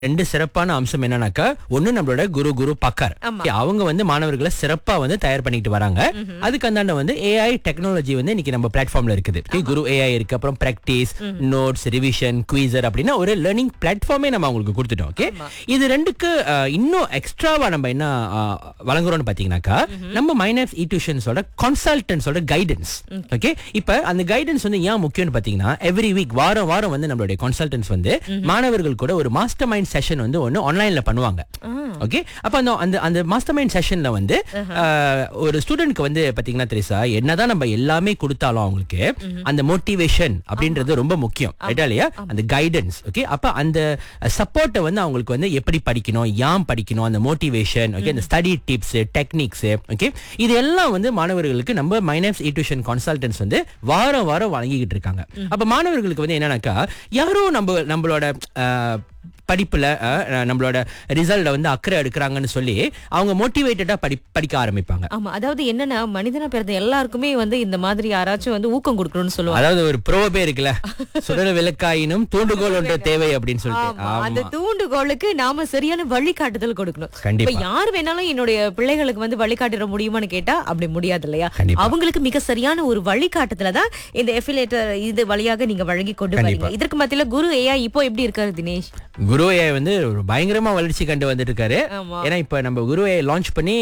ரெண்டு சிறப்பான அம்சம் என்னன்னாக்கா ஒண்ணு நம்மளோட குரு குரு பக்கர் ஆமா. அவங்க வந்து மாணவர்களை சிறப்பா வந்து தயார் பண்ணிட்டு வராங்க அதுக்கு அந்தாண்ட வந்து ஏஐ டெக்னாலஜி வந்து இன்னைக்கு நம்ம பிளாட்ஃபார்ம்ல இருக்குது Okay, குரு ஏஐ இருக்கு அப்புறம் பிராக்டிஸ் நோட்ஸ் ரிவிஷன் குவீசர் அப்படின்னா ஒரு லேர்னிங் பிளாட்ஃபார்மே நம்ம அவங்களுக்கு கொடுத்துட்டோம் ஓகே இது ரெண்டுக்கு அஹ், இன்னும் எக்ஸ்ட்ராவா நம்ம என்ன அஹ், வழங்குறோம்னு பாத்தீங்கன்னாக்கா நம்ம மைனஸ் இ டியூஷன்ஸோட கன்சல்டன்ஸோட கைடன்ஸ் ஓகே இப்ப அந்த கைடன்ஸ் வந்து ஏன் முக்கியம்னு பாத்தீங்கன்னா எவ்ரி வீக் வாரம் வாரம் வந்து நம்மளுடைய கன்சல்டன்ஸ் வந்து மாணவர்கள் கூட ஒரு மாஸ்டர் மைண்ட் செஷன் வந்து ஒன்னு ஆன்லைன்ல பண்ணுவாங்க ஓகே அப்ப அந்த அந்த அந்த மாஸ்டர் மைண்ட் செஷன்ல வந்து அஹ், ஒரு ஸ்டூடெண்ட்க்கு வந்து பாத்தீங்கன்னா தெரியுசா என்னதான் நம்ம எல்லாமே கொடுத்தாலும் அவங்களுக்கு அந்த மோட்டிவேஷன் அப்படின்றது ரொம்ப முக்கியம் ரைட்டா இல்லையா அந்த கைடன்ஸ் ஓகே அப்ப அந்த சப்போர்ட்டை வந்து அவங்களுக்கு வந்து எப்படி படிக்கணும் ஏன் படிக்கணும் அந்த மோட்டிவேஷன் ஓகே அந்த ஸ்டடி டிப்ஸ் டெக்னிக்ஸ் ஓகே இது எல்லாம் வந்து மாணவர்களுக்கு நம்ம மைனஸ் இ டியூஷன் கன்சல்டன்ஸ் வந்து வாரம் வாரம் வழங்கிக்கிட்டு இருக்காங்க அப்ப மாணவர்களுக்கு வந்து என்னன்னாக்கா யாரோ நம்ம நம்மளோட அஹ், படிப்புல அஹ், நம்மளோட ரிசல்ட்ல வந்து அக்கறை எடுக்கிறாங்கன்னு சொல்லி அவங்க மோட்டிவேட்டடா படி படிக்க ஆரம்பிப்பாங்க ஆமா அதாவது என்னன்னா மனிதனா பிறந்த எல்லாருக்குமே வந்து இந்த மாதிரி யாராச்சும் வந்து ஊக்கம் கொடுக்கணும்னு சொல்லுவாங்க அதாவது ஒரு ப்ரோபே இருக்குல்ல சுடல விளக்காயினும் தூண்டுகோல் ஒன்று தேவை அப்படின்னு சொல்லிட்டு ஆமா, அந்த தூண்டுகோலுக்கு நாம சரியான வழிகாட்டுதல் கொடுக்கணும் கண்டிப்பா. இப்ப யார் வேணாலும் என்னுடைய பிள்ளைகளுக்கு வந்து வழிகாட்டிட முடியுமான்னு கேட்டா அப்படி முடியாது இல்லையா கண்டிப்பா. அவங்களுக்கு மிக சரியான ஒரு வழிகாட்டுதல தான் இந்த எஃபிலேட்டர் இது வழியாக நீங்க வழங்கி கொண்டு கண்டிப்பா. வரீங்க இதற்கு மத்தியில குரு ஏஐ இப்போ எப்படி இருக்காரு தினேஷ் குரு AI வந்து ஒரு பயங்கரமா வளர்ச்சி கண்டு வந்துட்டு இருக்காரு ஆமா. ஏன்னா இப்ப நம்ம குரு லான்ச் பண்ணி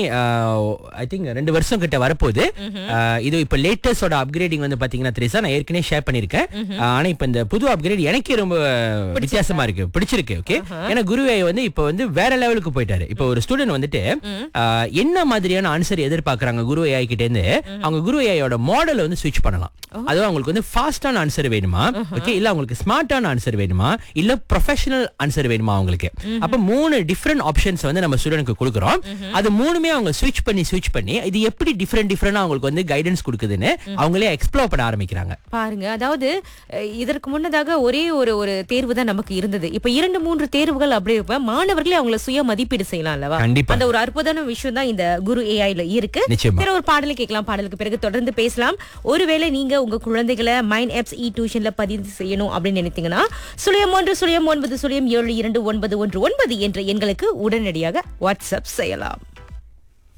ஐ திங்க் ரெண்டு வருஷம் கிட்ட வரப்போகுது ஆஹ் இது இப்ப லேட்டஸ்டோட அப்கிரேடிங் வந்து பாத்தீங்கன்னா தெரியுசா நான் ஏற்கனவே ஷேர் பண்ணிருக்கேன் ஆஹ் ஆனா இப்ப இந்த புது அப்கிரேட் எனக்கே ரொம்ப வித்தியாசமா இருக்கு பிடிச்சிருக்கு ஓகே ஏன்னா குரு AI வந்து இப்ப வந்து வேற லெவலுக்கு போயிட்டாரு இப்ப ஒரு ஸ்டூடெண்ட் வந்துட்டு ஆஹ் என்ன மாதிரியான ஆன்சர் எதிர்பார்க்கறாங்க குரு AI கிட்ட இருந்து அவங்க குரு ஏஐயோட மாடலை வந்து ஸ்விட்ச் பண்ணலாம் அதுவும் அவங்களுக்கு வந்து ஃபாஸ்டான ஆன்சர் வேணுமா ஓகே இல்ல அவங்களுக்கு ஸ்மார்ட்டான ஆன்சர் வேணுமா இல்ல ப்ரொஃபஷனல் ஆன்சர் வேணுமா அவங்களுக்கு அப்ப மூணு டிஃப்ரெண்ட் ஆப்ஷன்ஸ் வந்து நம்ம ஸ்டூடெண்ட்க்கு கொடுக்குறோம் அது மூணுமே அவங்க ஸ்விட்ச் பண்ணி ஸ்விட்ச் பண்ணி இது எப்படி டிஃப்ரெண்ட் டிஃப்ரெண்டா அவங்களுக்கு வந்து கைடன்ஸ் கொடுக்குதுன்னு அவங்களே எக்ஸ்ப்ளோர் பண்ண ஆரம்பிக்கிறாங்க பாருங்க அதாவது அஹ், இதற்கு முன்னதாக ஒரே ஒரு ஒரு தேர்வு தான் நமக்கு இருந்தது இப்ப இரண்டு மூன்று தேர்வுகள் அப்படி இருப்ப மாணவர்களே அவங்கள சுய மதிப்பீடு செய்யலாம் அல்லவா கண்டிப்பா. அந்த ஒரு அற்புதமான விஷயம் தான் இந்த குரு ஏஐல இருக்கு நிச்சயமா. வேற ஒரு பாடலை கேட்கலாம் பாடலுக்கு பிறகு தொடர்ந்து பேசலாம் ஒருவேளை நீங்க உங்க குழந்தைகளை மைண்ட் ஆப்ஸ் இ டியூஷன்ல பதிவு செய்யணும் அப்படின்னு நினைத்தீங்கன்னா சுழியம் ஒன்று சுழியம் ஒன்பது சுழியம் ஏழு இரண்டு ஒன்பது ஒன்று ஒன்பது என்ற எண்களுக்கு உடனடியாக வாட்ஸ்அப் செய்யலாம்